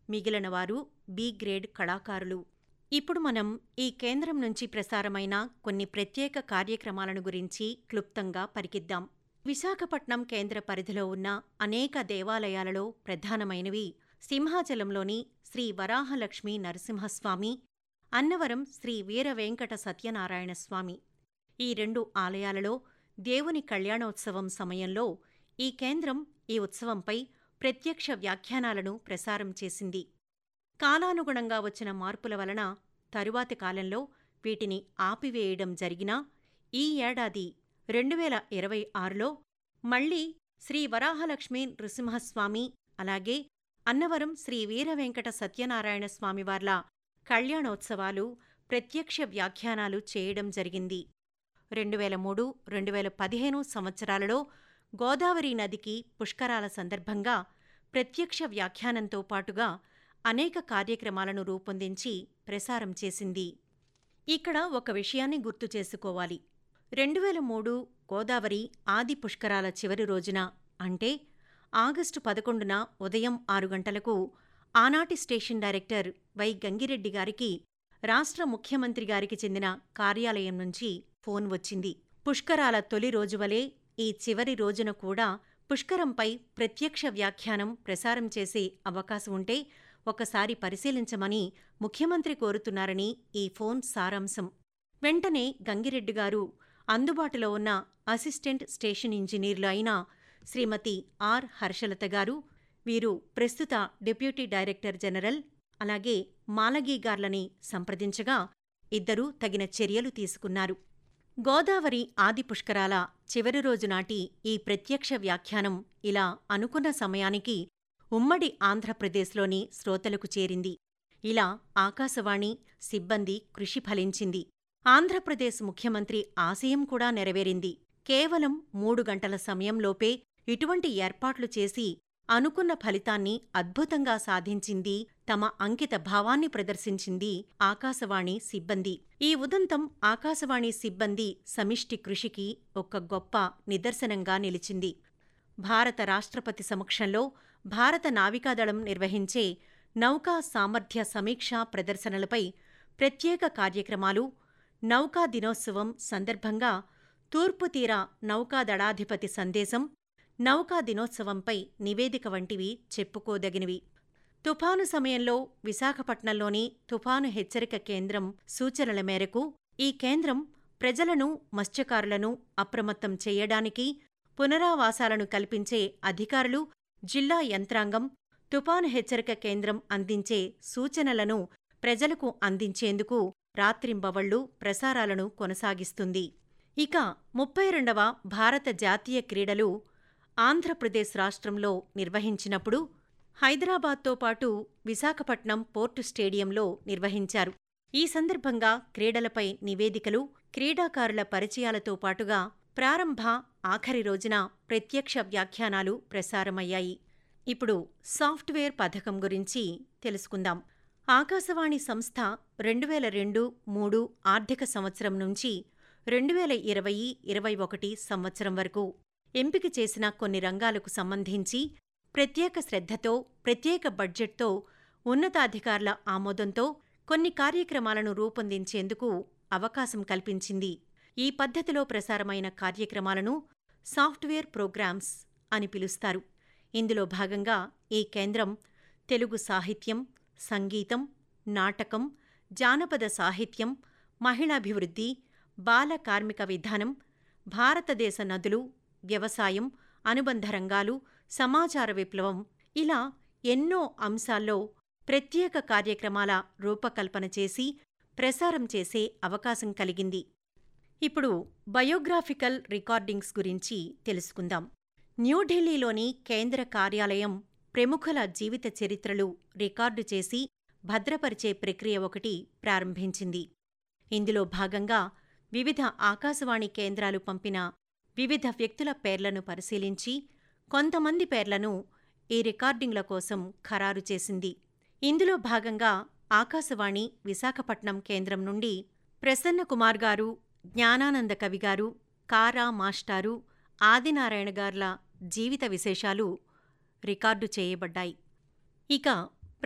మిగిలిన వారు B grade కళాకారులు ఇప్పుడు మనం ఈ కేంద్రం నుంచి ప్రసారమైన కొన్ని ప్రత్యేక కార్యక్రమాలను గురించి క్లుప్తంగా పరికిద్దాం విశాఖపట్నం కేంద్ర పరిధిలో ఉన్న అనేక దేవాలయాలలో ప్రధానమైనవి సింహాచలంలోని శ్రీ వరాహలక్ష్మీ నరసింహస్వామి అన్నవరం శ్రీ వీరవేంకట సత్యనారాయణ స్వామి ఈ రెండు ఆలయాలలో దేవుని కళ్యాణోత్సవం సమయంలో ఈ కేంద్రం ఈ ఉత్సవంపై ప్రత్యక్ష వ్యాఖ్యానాలను ప్రసారం చేసింది కాలానుగుణంగా వచ్చిన మార్పుల వలన తరువాతి కాలంలో వీటిని ఆపివేయడం జరిగినా ఈ ఏడాది రెండు వేల ఇరవై ఆరులో మళ్లీ శ్రీ వరాహలక్ష్మీ నృసింహస్వామి అలాగే అన్నవరం శ్రీ వీరవెంకట సత్యనారాయణ స్వామివార్ల కళ్యాణోత్సవాలు ప్రత్యక్ష వ్యాఖ్యానాలు చేయడం జరిగింది రెండు వేల మూడు రెండు వేల పదిహేను సంవత్సరాలలో గోదావరి నదికి పుష్కరాల సందర్భంగా ప్రత్యక్ష వ్యాఖ్యానంతో పాటుగా అనేక కార్యక్రమాలను రూపొందించి ప్రసారం చేసింది ఇక్కడ ఒక విషయాన్ని గుర్తు చేసుకోవాలి రెండు వేల మూడు గోదావరి ఆది పుష్కరాల చివరి రోజున అంటే ఆగస్టు పదకొండున ఉదయం ఆరు గంటలకు ఆనాటి స్టేషన్ డైరెక్టర్ వై గంగిరెడ్డి గారికి రాష్ట్ర ముఖ్యమంత్రి గారికి చెందిన కార్యాలయం నుంచి ఫోన్ వచ్చింది పుష్కరాల తొలి రోజు వలె ఈ చివరి రోజున కూడా పుష్కరంపై ప్రత్యక్ష వ్యాఖ్యానం ప్రసారం చేసే అవకాశం ఉంటే ఒకసారి పరిశీలించమని ముఖ్యమంత్రి కోరుతున్నారని ఈ ఫోన్ సారాంశం వెంటనే గంగిరెడ్డి గారు అందుబాటులో ఉన్న అసిస్టెంట్ స్టేషన్ ఇంజనీర్లు అయిన శ్రీమతి ఆర్ హర్షలత గారు వీరు ప్రస్తుత డిప్యూటీ డైరెక్టర్ జనరల్ అలాగే మాలగీ గార్లని సంప్రదించగా ఇద్దరూ తగిన చర్యలు తీసుకున్నారు గోదావరి ఆది పుష్కరాల చివరి రోజు నాటి ఈ ప్రత్యక్ష వ్యాఖ్యానం ఇలా అనుకున్న సమయానికి ఉమ్మడి ఆంధ్రప్రదేశ్లోని శ్రోతలకు చేరింది ఇలా ఆకాశవాణి సిబ్బంది కృషి ఫలించింది ఆంధ్రప్రదేశ్ ముఖ్యమంత్రి ఆశయం కూడా నెరవేరింది కేవలం మూడు గంటల సమయంలోపే ఇటువంటి ఏర్పాట్లు చేసి అనుకున్న ఫలితాన్ని అద్భుతంగా సాధించింది తమ అంకిత భావాన్ని ప్రదర్శించింది ఆకాశవాణి సిబ్బంది ఈ ఉదంతం ఆకాశవాణి సిబ్బంది సమిష్టి కృషికి ఒక గొప్ప నిదర్శనంగా నిలిచింది భారత రాష్ట్రపతి సమక్షంలో భారత నావికాదళం నిర్వహించే నౌకా సామర్థ్య సమీక్షా ప్రదర్శనలపై ప్రత్యేక కార్యక్రమాలు నౌకా దినోత్సవం సందర్భంగా తూర్పు తీర నౌకాదళాధిపతి సందేశం నౌకా దినోత్సవంపై నివేదిక వంటివి చెప్పుకోదగినవి తుఫాను సమయంలో విశాఖపట్నంలోని తుఫాను హెచ్చరిక కేంద్రం సూచనల మేరకు ఈ కేంద్రం ప్రజలను మత్స్యకారులను అప్రమత్తం చేయడానికి పునరావాసాలను కల్పించే అధికారులు జిల్లా యంత్రాంగం తుపాను హెచ్చరిక కేంద్రం అందించే సూచనలను ప్రజలకు అందించేందుకు రాత్రింబవళ్లు ప్రసారాలను కొనసాగిస్తుంది ఇక ముప్పై రెండవ భారత జాతీయ క్రీడలు ఆంధ్రప్రదేశ్ రాష్ట్రంలో నిర్వహించినప్పుడు హైదరాబాద్తో పాటు విశాఖపట్నం పోర్టు స్టేడియంలో నిర్వహించారు ఈ సందర్భంగా క్రీడలపై నివేదికలు క్రీడాకారుల పరిచయాలతో పాటుగా ప్రారంభ ఆఖరి రోజున ప్రత్యక్ష వ్యాఖ్యానాలు ప్రసారమయ్యాయి ఇప్పుడు సాఫ్ట్వేర్ పథకం గురించి తెలుసుకుందాం ఆకాశవాణి సంస్థ రెండు వేల రెండు మూడు ఆర్థిక సంవత్సరం నుంచి రెండు వేల ఇరవై ఇరవై ఒకటి సంవత్సరం వరకు ఎంపిక చేసిన కొన్ని రంగాలకు సంబంధించి ప్రత్యేక శ్రద్ధతో ప్రత్యేక బడ్జెట్తో ఉన్నతాధికారుల ఆమోదంతో కొన్ని కార్యక్రమాలను రూపొందించేందుకు అవకాశం కల్పించింది ఈ పద్ధతిలో ప్రసారమైన కార్యక్రమాలను సాఫ్ట్వేర్ ప్రోగ్రామ్స్ అని పిలుస్తారు ఇందులో భాగంగా ఈ కేంద్రం తెలుగు సాహిత్యం సంగీతం నాటకం జానపద సాహిత్యం మహిళాభివృద్ధి బాల కార్మిక విధానం భారతదేశ నదులు వ్యవసాయం అనుబంధ రంగాలు సమాచార విప్లవం ఇలా ఎన్నో అంశాల్లో ప్రత్యేక కార్యక్రమాల రూపకల్పన చేసి ప్రసారం చేసే అవకాశం కలిగింది ఇప్పుడు బయోగ్రాఫికల్ రికార్డింగ్స్ గురించి తెలుసుకుందాం న్యూఢిల్లీలోని కేంద్ర కార్యాలయం ప్రముఖుల జీవిత చరిత్రలు రికార్డు చేసి భద్రపరిచే ప్రక్రియ ఒకటి ప్రారంభించింది ఇందులో భాగంగా వివిధ ఆకాశవాణి కేంద్రాలు పంపిన వివిధ వ్యక్తుల పేర్లను పరిశీలించి కొంతమంది పేర్లను ఈ రికార్డింగ్ల కోసం ఖరారు చేసింది ఇందులో భాగంగా ఆకాశవాణి విశాఖపట్నం కేంద్రం నుండి ప్రసన్నకుమార్ గారు జ్ఞానానంద కవి గారు కారా మాస్టారు ఆదినారాయణ గార్ల జీవిత విశేషాలు రికార్డు చేయబడ్డాయి ఇక